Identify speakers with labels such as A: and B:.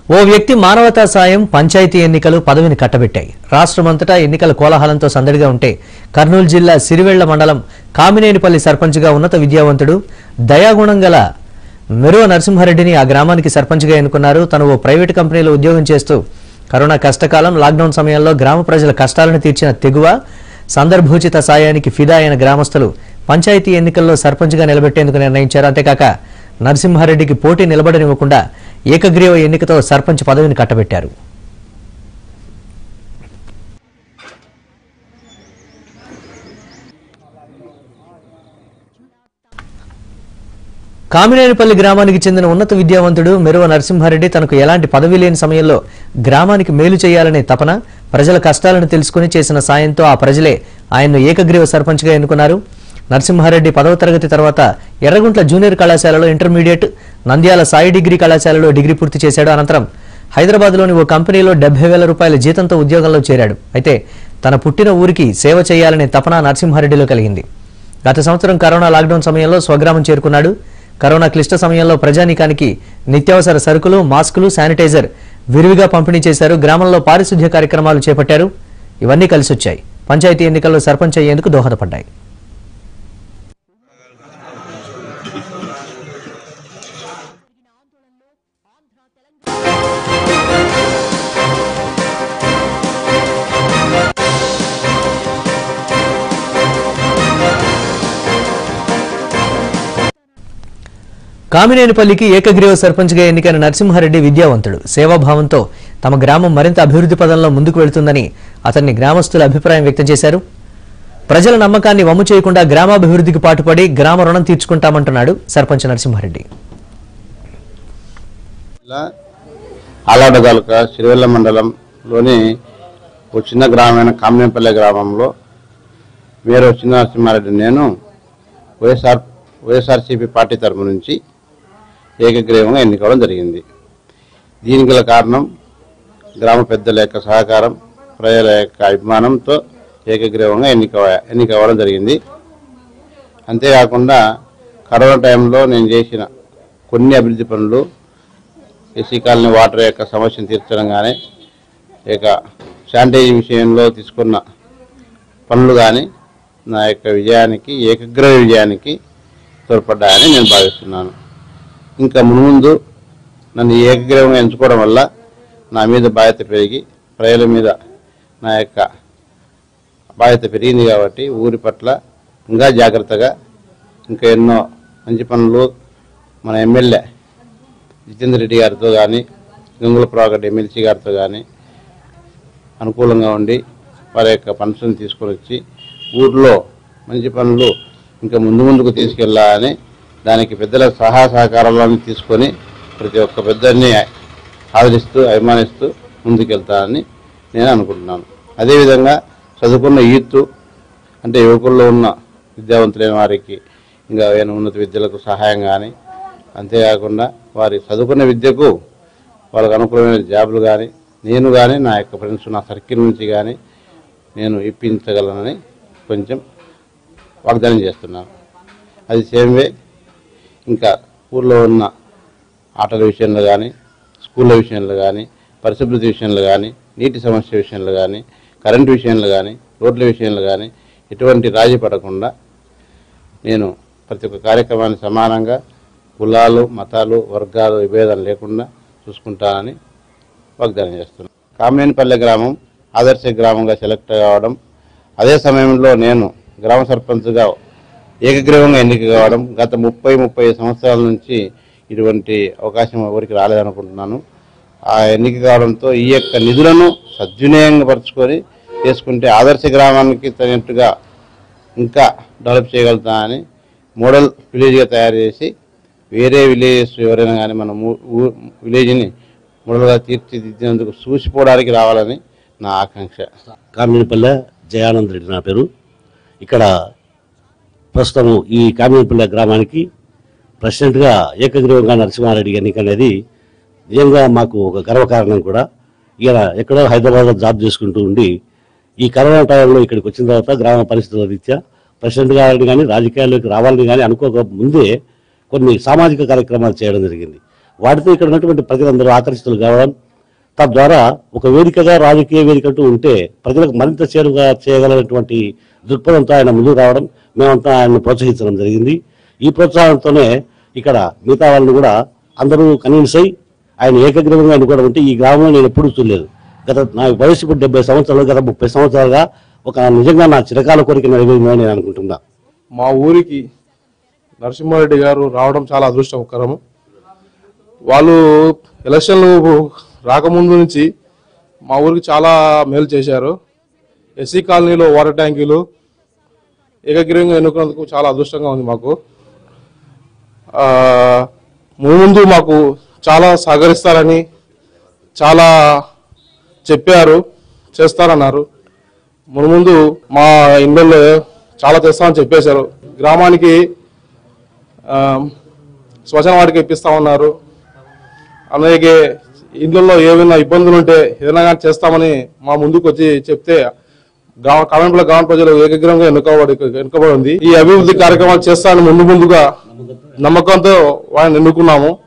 A: ఓ వ్యక్తి మానవతా సాయం పంచాయతీ ఎన్నికలు పదవిని కట్టబెట్టాయి రాష్ట్రమంతటా ఎన్నికల కోలాహలంతో సందడిగా ఉంటే కర్నూలు జిల్లా సిరివెళ్ల మండలం కామినేనిపల్లి సర్పంచ్గా ఉన్నత విద్యావంతుడు దయాగుణం గల మెరువ నరసింహారెడ్డిని ఆ గ్రామానికి సర్పంచ్గా ఎన్నుకున్నారు తను ఓ ప్రైవేటు కంపెనీలో ఉద్యోగం చేస్తూ కరోనా కష్టకాలం లాక్డౌన్ సమయంలో గ్రామ ప్రజల కష్టాలను తీర్చిన తెగువ సందర్భోచిత సాయానికి ఫిదా అయిన గ్రామస్తులు పంచాయతీ ఎన్నికల్లో సర్పంచ్గా నిలబెట్టేందుకు నిర్ణయించారు అంతేకాక నరసింహారెడ్డికి పోటీ నిలబడనివ్వకుండా ఏకగ్రీవ ఎన్నికతో సర్పంచ్ పదవిని కట్టబెట్టారు కామినేనిపల్లి గ్రామానికి చెందిన ఉన్నత విద్యావంతుడు మెరువ నరసింహారెడ్డి తనకు ఎలాంటి పదవి లేని సమయంలో గ్రామానికి మేలు చేయాలనే తపన ప్రజల కష్టాలను తెలుసుకుని చేసిన సాయంతో ఆ ప్రజలే ఆయన్ను ఏకగ్రీవ సర్పంచ్గా ఎన్నుకున్నారు నరసింహారెడ్డి పదవ తరగతి తర్వాత ఎర్రగుంట్ల జూనియర్ కళాశాలలో ఇంటర్మీడియట్ నంద్యాల సాయి డిగ్రీ కళాశాలలో డిగ్రీ పూర్తి చేశాడు అనంతరం హైదరాబాద్లోని ఓ కంపెనీలో డెబ్బై వేల రూపాయల జీతంతో ఉద్యోగంలో చేరాడు అయితే తన పుట్టిన ఊరికి సేవ చేయాలనే తపన నరసింహారెడ్డిలో కలిగింది గత సంవత్సరం కరోనా లాక్డౌన్ సమయంలో స్వగ్రామం చేరుకున్నాడు కరోనా క్లిష్ట సమయంలో ప్రజానీకానికి నిత్యావసర సరుకులు మాస్కులు శానిటైజర్ విరివిగా పంపిణీ చేశారు గ్రామంలో పారిశుధ్య కార్యక్రమాలు చేపట్టారు ఇవన్నీ కలిసొచ్చాయి పంచాయతీ ఎన్నికల్లో సర్పంచ్ అయ్యేందుకు దోహదపడ్డాయి కామినేనిపల్లికి ఏకగ్రీవ సర్పంచ్గా ఎన్నికైన నరసింహారెడ్డి విద్యావంతుడు సేవాభావంతో తమ గ్రామం మరింత అభివృద్ధి పదంలో ముందుకు వెళుతుందని అతన్ని గ్రామస్తుల అభిప్రాయం వ్యక్తం చేశారు ప్రజల నమ్మకాన్ని వమ్ము చేయకుండా గ్రామాభివృద్ధికి పాటుపడి గ్రామ రుణం తీర్చుకుంటామంటున్నాడు సర్పంచ్ నరసింహారెడ్డి
B: జిల్లా ఆలాడ తాలూకా సిరివెల్ల మండలంలోని ఒక చిన్న గ్రామమైన కామినేపల్లె గ్రామంలో మీరు చిన్న నరసింహారెడ్డి నేను వైఎస్ఆర్ వైఎస్ఆర్సీపీ పార్టీ తరపు నుంచి ఏకగ్రీవంగా ఎన్నుకోవడం జరిగింది దీనికి గల కారణం గ్రామ పెద్దల యొక్క సహకారం ప్రజల యొక్క అభిమానంతో ఏకగ్రీవంగా ఎన్నిక ఎన్నికవ్వడం జరిగింది అంతేకాకుండా కరోనా టైంలో నేను చేసిన కొన్ని అభివృద్ధి పనులు ఎస్సీ కాలనీ వాటర్ యొక్క సమస్యను తీర్చడం కానీ ఇక శానిటైజ్ విషయంలో తీసుకున్న పనులు కానీ నా యొక్క విజయానికి ఏకగ్రహ విజయానికి తోడ్పడ్డాయని నేను భావిస్తున్నాను ఇంకా మున్ముందు నన్ను ఏకగ్రహంగా ఎంచుకోవడం వల్ల నా మీద బాధ్యత పెరిగి ప్రజల మీద నా యొక్క బాధ్యత పెరిగింది కాబట్టి ఊరి పట్ల ఇంకా జాగ్రత్తగా ఇంకా ఎన్నో మంచి పనులు మన ఎమ్మెల్యే జితేందర్ రెడ్డి గారితో కానీ గంగుల ప్రాగడ్ ఎమ్మెల్సీ గారితో కానీ అనుకూలంగా ఉండి వారి యొక్క పనులను తీసుకొని వచ్చి ఊర్లో మంచి పనులు ఇంకా ముందు ముందుకు తీసుకెళ్ళాలని దానికి పెద్దల సహాయ సహకారాలను తీసుకొని ప్రతి ఒక్క పెద్దల్ని ఆదరిస్తూ అభిమానిస్తూ ముందుకెళ్తానని నేను అనుకుంటున్నాను అదేవిధంగా చదువుకున్న యూత్ అంటే యువకుల్లో ఉన్న విద్యావంతులైన వారికి ఇంకా ఏమైనా ఉన్నత విద్యలకు సహాయం కానీ అంతేకాకుండా వారి చదువుకున్న విద్యకు వాళ్ళకు అనుకూలమైన జాబులు కానీ నేను కానీ నా యొక్క ఫ్రెండ్స్ నా సర్కిల్ నుంచి కానీ నేను ఇప్పించగలనని కొంచెం వాగ్దానం చేస్తున్నాను అది సేమ్ వే ఇంకా ఊళ్ళో ఉన్న ఆటల విషయంలో కానీ స్కూళ్ళ విషయంలో కానీ పరిశుభ్రత విషయంలో కానీ నీటి సమస్య విషయంలో కానీ కరెంటు విషయంలో కానీ రోడ్ల విషయంలో కానీ ఎటువంటి రాజీ పడకుండా నేను ప్రతి ఒక్క కార్యక్రమాన్ని సమానంగా కులాలు మతాలు వర్గాలు విభేదం లేకుండా చూసుకుంటానని వాగ్దానం చేస్తున్నాను కామినేనిపల్లె గ్రామం ఆదర్శ గ్రామంగా సెలెక్ట్ కావడం అదే సమయంలో నేను గ్రామ సర్పంచ్గా ఏకగ్రీవంగా ఎన్నిక కావడం గత ముప్పై ముప్పై సంవత్సరాల నుంచి ఇటువంటి అవకాశం ఎవరికి రాలేదనుకుంటున్నాను ఆ ఎన్నిక కావడంతో ఈ యొక్క నిధులను సద్వినియోగంగా పరుచుకొని చేసుకుంటే ఆదర్శ గ్రామానికి తగినట్టుగా ఇంకా డెవలప్ చేయగలుగుతామని మోడల్ విలేజ్గా తయారు చేసి వేరే విలేజెస్ ఎవరైనా కానీ మన ఊ- ఊ- విలేజ్ని మోడల్గా తీర్చిదిద్దినందుకు చూసిపోవడానికి రావాలని నా ఆకాంక్ష
C: కామినేపల్లె జయానంద్ రెడ్డి నా పేరు ఇక్కడ ప్రస్తుతం ఈ కామినేపల్లె గ్రామానికి ప్రెసిడెంట్గా ఏకగ్రీవంగా నరసింహారెడ్డి ఎన్నిక అనేది నిజంగా మాకు ఒక గర్వకారణం కూడా ఈయన ఎక్కడో హైదరాబాద్లో జాబ్ చేసుకుంటూ ఉండి ఈ కరోనా టైంలో ఇక్కడికి వచ్చిన తర్వాత గ్రామ పరిస్థితుల రీత్యా ప్రెసిడెంట్ గారిని కానీ రాజకీయాల్లోకి రావాలని కానీ అనుకోక ముందే కొన్ని సామాజిక కార్యక్రమాలు చేయడం జరిగింది వాటితో ఇక్కడ ఉన్నటువంటి ప్రజలందరూ ఆకర్షితులు కావడం తద్వారా ఒక వేదికగా రాజకీయ వేదిక అంటూ ఉంటే ప్రజలకు మరింత చేరుగా చేయగలిగినటువంటి దృక్పథంతో ఆయన ముందుకు రావడం మేమంతా ఆయన్ని ప్రోత్సహించడం జరిగింది ఈ ప్రోత్సాహంతోనే ఇక్కడ మిగతా వాళ్ళని కూడా అందరూ కన్విన్స్ అయి ఆయన ఏకగ్రీవంగా ఎన్నుకోవడం అంటే ఈ గ్రామంలో నేను ఎప్పుడూ చూడలేదు గత నా వయసు ఇప్పుడు డెబ్బై సంవత్సరాలు గత ముప్పై సంవత్సరాలుగా ఒక నిజంగా నా చిరకాల కోరిక నెరవేరిందని నేను అనుకుంటున్నా
D: మా ఊరికి నరసింహారెడ్డి గారు రావడం చాలా అదృష్టకరము వాళ్ళు ఎలక్షన్లు రాకముందు నుంచి మా ఊరికి చాలా మేలు చేశారు ఎస్సీ కాలనీలో వాటర్ ట్యాంకీలు ఏకగ్రీవంగా ఎన్నుకున్నందుకు చాలా అదృష్టంగా ఉంది మాకు ఆ, ముందు మాకు చాలా సహకరిస్తారని చాలా చెప్పారు చేస్తారన్నారు మన ముందు మా ఇండ్లలో చాలా తెస్తామని చెప్పేశారు గ్రామానికి ఆ, శ్మశాన వాటికి ఇప్పిస్తామన్నారు అలాగే ఇండ్లలో ఏమైనా ఇబ్బందులు ఉంటే ఏదైనా కానీ చేస్తామని మా ముందుకు వచ్చి చెప్తే గ్రామ కామెంపుల గ్రామ ప్రజలు ఏకగ్రంగా ఎన్నుకోబడి ఎన్నుకోబడి ఉంది ఈ అభివృద్ధి కార్యక్రమాలు చేస్తానని ముందు ముందుగా నమ్మకంతో వాడిని ఎన్నుకున్నాము